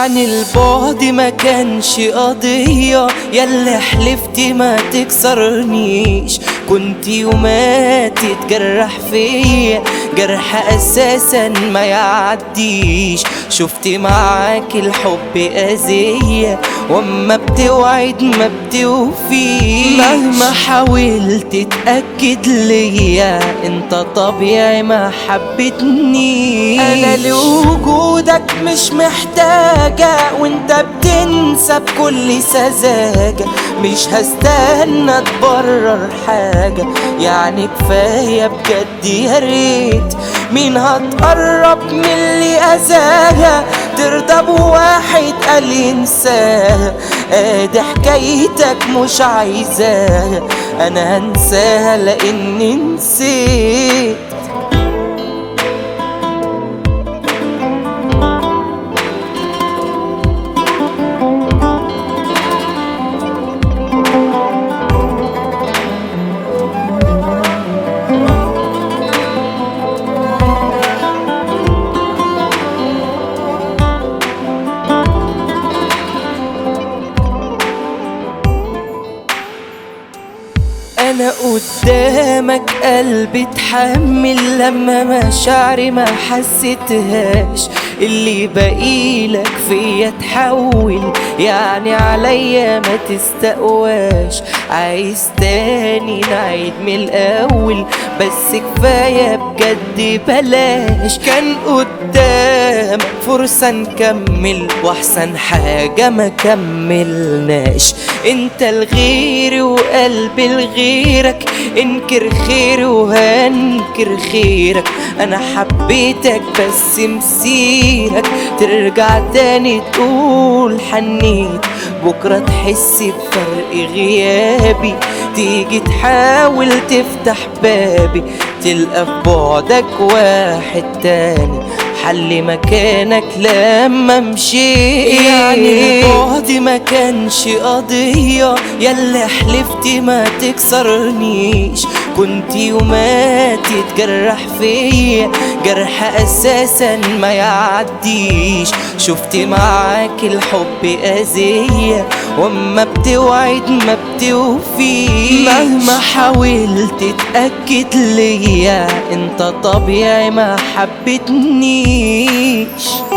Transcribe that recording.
يعني البعد ما كانش قضية ياللي حلفت ما تكسرنيش كنت يومات تتجرح فيا جرح اساسا ما يعديش شفت معاك الحب اذية واما بتوعد ما بتوفيش مهما حاولت تتأكد ليا انت طبيعي ما حبتني انا لوجودك مش محتاجة وانت بتنسى بكل سذاجة مش هستنى تبرر حاجة يعني كفاية بجد يا ريت مين هتقرب من اللي أذاها ترضى بواحد قال ينساها ادي حكايتك مش عايزاها انا هنساها لاني نسيت انا قدامك قلبي اتحمل لما مشاعري ما حسيتهاش اللي بقيلك فيا تحول يعني عليا ما تستقواش عايز تاني نعيد من الاول بس كفايه بجد بلاش كان قدامك فرصه نكمل واحسن حاجه ما كملناش انت الغير وقلبي لغيرك انكر خير وهنكر خيرك انا حبيتك بس مسيرك ترجع تاني تقول حنيت بكرة تحس بفرق غيابي تيجي تحاول تفتح بابي تلقى في بعدك واحد تاني حل مكانك لما مشيت يعني البعد ما كانش قضية ياللي حلفت ما تكسرنيش كنت يومات تتجرح فيا جرح اساسا ما يعديش شفت معاك الحب اذية واما بتوعد ما بتوفيش مهما حاولت تتأكد ليا انت طبيعي ما حبتنيش